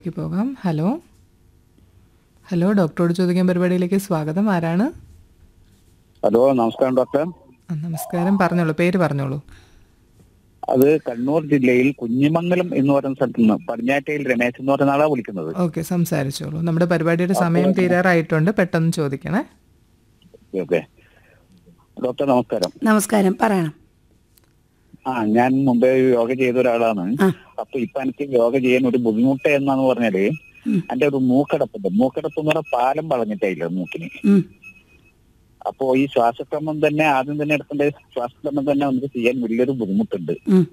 ക്ക് പോകാം hello hello ഡോക്ടറോട് ചോദിക്കാൻ പരിപാടിയിലേക്ക് സ്വാഗതം ആരാണ് ഹലോ നമസ്കാരം ഡോക്ടർ ആ, നമസ്കാരം പറഞ്ഞോളൂ പേര് പറഞ്ഞോളൂ അത് കണ്ണൂർ ജില്ലയിൽ കുഞ്ഞിമംഗലം എന്ന് പറയുന്ന സ്ഥലത്ത് നിന്ന് പടിഞ്ഞാറ്റയിൽ രമേശ് എന്ന് പറയുന്ന ആളാണ് വിളിക്കുന്നത് ഓക്കെ സംസാരിച്ചോളൂ നമ്മുടെ പരിപാടിയുടെ സമയം തീരാറായിട്ടുണ്ട് പെട്ടെന്ന് ചോദിക്കണേ ഓക്കെ ഡോക്ടർ നമസ്കാരം നമസ്കാരം പറയണം ആ ഞാൻ മുമ്പേ യോഗ ചെയ്ത ഒരാളാണ് ആ. അപ്പൊ ഇപ്പൊ എനിക്ക് യോഗ ചെയ്യാൻ ഒരു ബുദ്ധിമുട്ട് എന്നാന്ന് പറഞ്ഞാല് എന്റെ ഒരു മൂക്കടപ്പുണ്ട് മൂക്കടപ്പ് എന്ന് പറഞ്ഞാൽ പാലം വളഞ്ഞിട്ടില്ല മൂക്കിന് ഉം. അപ്പോ ഈ ശ്വാസക്രമം തന്നെ ആദ്യം തന്നെ എടുക്കേണ്ട ശ്വാസക്രമം തന്നെ നമുക്ക് ചെയ്യാൻ വലിയൊരു ബുദ്ധിമുട്ടുണ്ട് ഉം.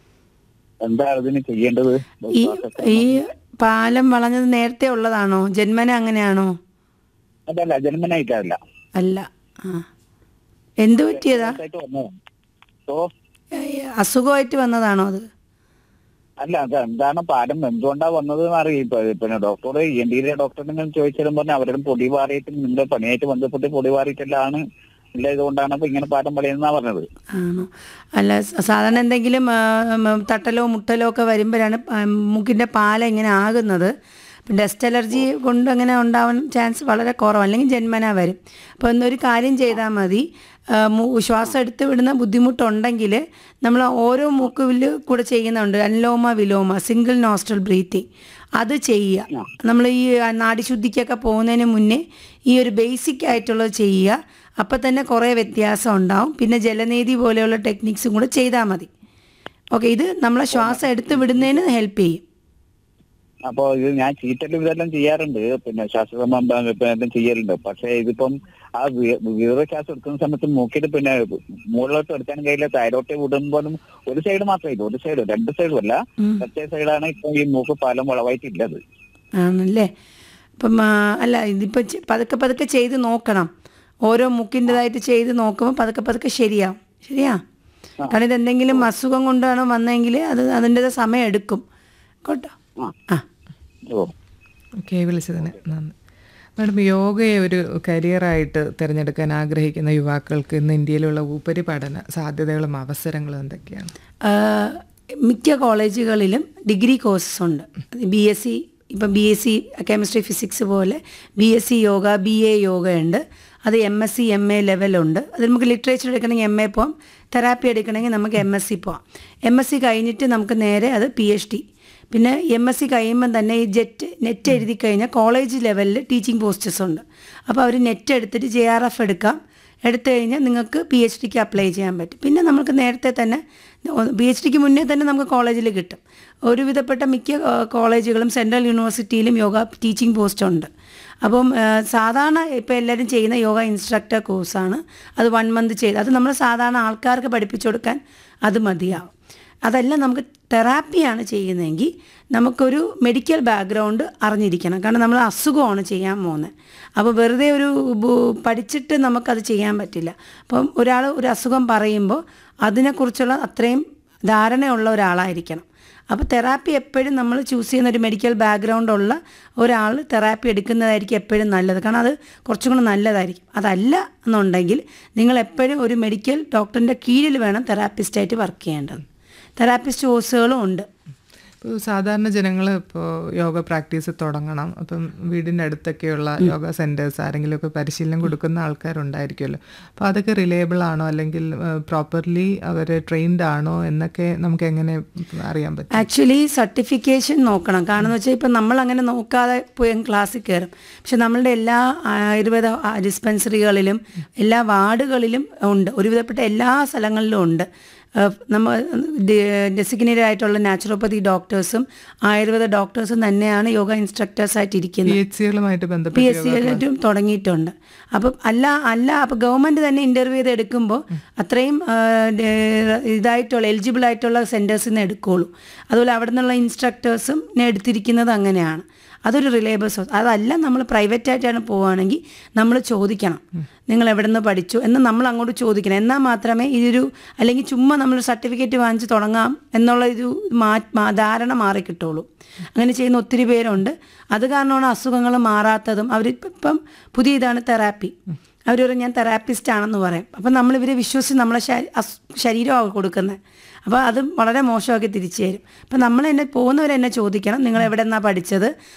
എന്താ അതിന് ചെയ്യേണ്ടത് ഈ ശ്വാസക്രമം- ഈ പാലം വളഞ്ഞത് നേരത്തെ ഉള്ളതാണോ ജന്മന അങ്ങനെയാണോ അതല്ല ജന്മനായിട്ടല്ല അല്ല ആ എന്ത് പറ്റിയതാ ആയിട്ട് വന്നതാണ് ഓ ഏ, അസുഖമായിട്ട് വന്നതാണോ അത് അല്ല അത് എന്താണ് പാലം എന്തുകൊണ്ടാ വന്നത് എന്ന് അറിയും ഇപ്പൊ പിന്നെ ഡോക്ടറോട് ഇ എൻ ഡിയിലെ ഡോക്ടറിനെ ചോദിച്ചാലും പറഞ്ഞ അവരുടെ പൊടി പാറിയിട്ട് നിന്റെ പണിയായിട്ട് ബന്ധപ്പെട്ട് പൊടി പാറിയിട്ടെല്ലാം ഇല്ല ഇതുകൊണ്ടാണ് അപ്പൊ ഇങ്ങനെ പാലം പണിയെന്നാ പറഞ്ഞത് ആണോ അല്ല സ- സാധാരണ എന്തെങ്കിലും ആ, ഉം, തട്ടലോ മുട്ടലോ ഒക്കെ വരുമ്പോഴാണ് പ- മൂക്കിൻ്റെ പാല ഇങ്ങനെ ആകുന്നത് ഡസ്റ്റ് അലർജി കൊണ്ട് അങ്ങനെ ഉണ്ടാവാൻ ചാൻസ് വളരെ കുറവ് അല്ലെങ്കിൽ ജന്മന വരും അപ്പോൾ എന്നൊരു കാര്യം ചെയ്താൽ മതി ആ, മൂ- ശ്വാസം എടുത്ത് വിടുന്ന ബുദ്ധിമുട്ടുണ്ടെങ്കിൽ നമ്മൾ ഓരോ മൂക്കുവിൽ കൂടെ ചെയ്യുന്നുണ്ട് അൻലോമ വിലോമ സിംഗിൾ നോസ്ട്രൽ ബ്രീത്തിങ് അത് ചെയ്യുക നമ്മൾ ഈ നാടിശുദ്ധിക്കൊക്കെ പോകുന്നതിന് മുന്നേ ഈ ഒരു ബേസിക് ആയിട്ടുള്ളത് ചെയ്യുക അപ്പം തന്നെ കുറേ വ്യത്യാസം ഉണ്ടാവും പിന്നെ ജലനീതി പോലെയുള്ള ടെക്നിക്സും കൂടെ ചെയ്താൽ മതി ഓക്കെ ഇത് നമ്മളെ ശ്വാസം എടുത്ത് വിടുന്നതിന് ഹെൽപ്പ് ചെയ്യും അപ്പൊ ഇത് ഞാൻ ചീറ്റലും ഇതെല്ലാം ചെയ്യാറുണ്ട് പിന്നെ ശ്വാസക്രമം ഇപ്പൊ എല്ലാം ചെയ്യലുണ്ട് പക്ഷെ ഇതിപ്പം ആ വീറ ശ്വാസം എടുക്കുന്ന സമയത്ത് മൂക്കിൽ പിന്നെ മുകളിലോട്ട് എടുക്കാൻ കഴിയില്ല താഴോട്ട് വിടുമ്പോഴും ഒരു സൈഡ് മാത്രമേ ഇല്ല ഒരു സൈഡ് രണ്ട് സൈഡും അല്ല ഉം. മറ്റേ സൈഡാണ് ഇപ്പൊ ഈ മൂക്ക് പാലം വളവായിട്ടില്ലത് ആണല്ലേ അപ്പം ആ, അല്ല ഇതിപ്പോൾ പതുക്കെ പതുക്കെ ചെയ്ത് നോക്കണം ഓരോ മുക്കിൻ്റെതായിട്ട് ചെയ്ത് നോക്കുമ്പോൾ പതുക്കെ പതുക്കെ ശരിയാവും ശരിയാ കാരണം ഇതെന്തെങ്കിലും അസുഖം കൊണ്ടാണ് വന്നതെങ്കിൽ അത് അതിൻ്റെത് സമയം എടുക്കും കേട്ടോ ആ. ആ ഓ ഓക്കെ വിളിച്ചതിന് നന്ദി മാഡം യോഗയെ ഒരു കരിയറായിട്ട് തിരഞ്ഞെടുക്കാൻ ആഗ്രഹിക്കുന്ന യുവാക്കൾക്ക് ഇന്ന് ഇന്ത്യയിലുള്ള ഉപരിപഠന സാധ്യതകളും അവസരങ്ങളും എന്തൊക്കെയാണ് ആ, മിക്ക കോളേജുകളിലും ഡിഗ്രി കോഴ്സസ് ഉണ്ട് ബി എസ് സി ഇപ്പം B S C chemistry physics പോലെ B S C yoga B A yoga ഉണ്ട് അത് M S C M A ലെവലുണ്ട് അത് നമുക്ക് ലിറ്ററേച്ചർ എടുക്കണമെങ്കിൽ എം എ പോവാം തെറാപ്പി എടുക്കണമെങ്കിൽ നമുക്ക് എം എസ് സി പോവാം എം എസ് സി കഴിഞ്ഞിട്ട് നമുക്ക് നേരെ അത് പി എച്ച് ഡി പിന്നെ എം എസ് സി കഴിയുമ്പം തന്നെ ഈ ജെറ്റ് നെറ്റ് എഴുതി കഴിഞ്ഞാൽ കോളേജ് ലെവലിൽ ടീച്ചിങ് പോസ്റ്റേഴ്സ് ഉണ്ട് അപ്പോൾ അവർ നെറ്റ് എടുത്തിട്ട് ജെ ആർ എഫ് എടുക്കാം എടുത്തു കഴിഞ്ഞാൽ നിങ്ങൾക്ക് പി എച്ച് ഡിക്ക് അപ്ലൈ ചെയ്യാൻ പറ്റും പിന്നെ നമുക്ക് നേരത്തെ തന്നെ പി എച്ച് ഡിക്ക് മുന്നേ തന്നെ നമുക്ക് കോളേജിൽ കിട്ടും ഒരുവിധപ്പെട്ട മിക്ക ആ, കോളേജുകളും സെൻട്രൽ യൂണിവേഴ്സിറ്റിയിലും യോഗ ടീച്ചിങ് പോസ്റ്റ് ഉണ്ട് അപ്പം ആ, സാധാരണ ഇപ്പോൾ എല്ലാവരും ചെയ്യുന്ന യോഗ ഇൻസ്ട്രക്ടർ കോഴ്സാണ് അത് വൺ മന്ത് ചെയ്ത് അത് നമ്മൾ സാധാരണ ആൾക്കാർക്ക് പഠിപ്പിച്ചു കൊടുക്കാൻ അത് മതിയാവും അതല്ല നമുക്ക് തെറാപ്പിയാണ് ചെയ്യുന്നതെങ്കിൽ നമുക്കൊരു മെഡിക്കൽ ബാക്ക്ഗ്രൗണ്ട് അറിഞ്ഞിരിക്കണം കാരണം നമ്മൾ അസുഖമാണ് ചെയ്യാൻ പോകുന്നത് അപ്പോൾ വെറുതെ ഒരു ബു- പഠിച്ചിട്ട് നമുക്കത് ചെയ്യാൻ പറ്റില്ല അപ്പം ഒരാൾ ഒരു അസുഖം പറയുമ്പോൾ അതിനെക്കുറിച്ചുള്ള അത്രയും ധാരണയുള്ള ഒരാളായിരിക്കണം അപ്പോൾ തെറാപ്പി എപ്പോഴും നമ്മൾ ചൂസ് ചെയ്യുന്ന ഒരു മെഡിക്കൽ ബാക്ക്ഗ്രൗണ്ട് ഉള്ള ഒരാൾ തെറാപ്പി എടുക്കുന്നതായിരിക്കും എപ്പോഴും നല്ലത് കാരണം അത് കുറച്ചും കൂടെ നല്ലതായിരിക്കും അതല്ല എന്നുണ്ടെങ്കിൽ നിങ്ങൾ എപ്പോഴും ഒരു മെഡിക്കൽ ഡോക്ടറിൻ്റെ കീഴിൽ വേണം തെറാപ്പിസ്റ്റായിട്ട് വർക്ക് ചെയ്യേണ്ടത് തെറാപ്പിസ്റ്റ് കോഴ്സുകളും ഉണ്ട് ഇപ്പോൾ സാധാരണ ജനങ്ങൾ ഇപ്പോൾ യോഗ പ്രാക്ടീസ് തുടങ്ങണം അപ്പം വീടിൻ്റെ അടുത്തൊക്കെയുള്ള യോഗ സെൻറ്റേഴ്സ് ആരെങ്കിലുമൊക്കെ പരിശീലനം കൊടുക്കുന്ന ആൾക്കാരുണ്ടായിരിക്കുമല്ലോ അപ്പോൾ അതൊക്കെ റിലയബിൾ ആണോ അല്ലെങ്കിൽ പ്രോപ്പർലി അവർ ട്രെയിൻഡ് ആണോ എന്നൊക്കെ നമുക്ക് എങ്ങനെ അറിയാൻ പറ്റും ആക്ച്വലി സർട്ടിഫിക്കേഷൻ നോക്കണം കാരണം എന്ന് വെച്ചാൽ ഇപ്പം നമ്മൾ അങ്ങനെ നോക്കാതെ പോയി ക്ലാസ്സിൽ കയറും പക്ഷെ നമ്മളുടെ എല്ലാ ആയുർവേദ ഡിസ്പെൻസറികളിലും എല്ലാ വാർഡുകളിലും ഉണ്ട് ഒരുവിധപ്പെട്ട എല്ലാ സ്ഥലങ്ങളിലും ഉണ്ട് ഏഹ് നമ്മ ഡെസിഗ്നേറ്റഡ് ആയിട്ടുള്ള നാച്ചുറോപ്പതി ഡോക്ടേഴ്സും ആയുർവേദ ഡോക്ടേഴ്സും തന്നെയാണ് യോഗ ഇൻസ്ട്രക്ടേഴ്സ് ആയിട്ട് പി ഇരിക്കുന്നത് എച്ച് സികളുമായിട്ട് പി ബന്ധപ്പെട്ട് എസ് സിയിലും തുടങ്ങിയിട്ടുണ്ട് അപ്പം അല്ല അല്ല അപ്പം ഗവൺമെൻറ് തന്നെ ഇൻ്റർവ്യൂ ചെയ്ത് എടുക്കുമ്പോൾ അത്രയും ആ, ഡേ- ഇതായിട്ടുള്ള എലിജിബിൾ ആയിട്ടുള്ള സെൻറ്റേഴ്സിൽ നിന്ന് എടുക്കുകയുള്ളൂ അതുപോലെ അവിടെ നിന്നുള്ള ഇൻസ്ട്രക്ടേഴ്സും എടുത്തിരിക്കുന്നത് അങ്ങനെയാണ് അതൊരു റിലയബിൾ സോഴ്സ് അതല്ല നമ്മൾ പ്രൈവറ്റ് ആയിട്ടാണ് പോവുകയാണെങ്കിൽ നമ്മൾ ചോദിക്കണം നിങ്ങൾ എവിടെ നിന്ന് പഠിച്ചു എന്ന് നമ്മൾ അങ്ങോട്ട് ചോദിക്കണം എന്നാൽ മാത്രമേ ഇതൊരു അല്ലെങ്കിൽ ചുമ്മാ നമ്മൾ സർട്ടിഫിക്കറ്റ് വാങ്ങിച്ച് തുടങ്ങാം എന്നുള്ള ഒരു മാ മാ- ധാരണ മാറി കിട്ടുള്ളൂ അങ്ങനെ ചെയ്യുന്ന ഒത്തിരി പേരുണ്ട് അത് കാരണമാണ് അസുഖങ്ങൾ മാറാത്തതും അവർ ഇപ്പം പുതിയ ഇതാണ് തെറാപ്പി അവർ പറയും ഞാൻ തെറാപ്പിസ്റ്റ് ആണെന്ന് പറയും അപ്പം നമ്മൾ ഇവരെ വിശ്വസിച്ച് നമ്മളെ ശ- അസ്- ശരീരമാണ് കൊടുക്കുന്നത് അപ്പോൾ അത് വളരെ മോശമാക്കി തിരിച്ചു തരും അപ്പം നമ്മൾ എന്നെ പോകുന്നവർ എന്നെ ചോദിക്കണം നിങ്ങൾ എവിടെ നിന്നാണ് പഠിച്ചത്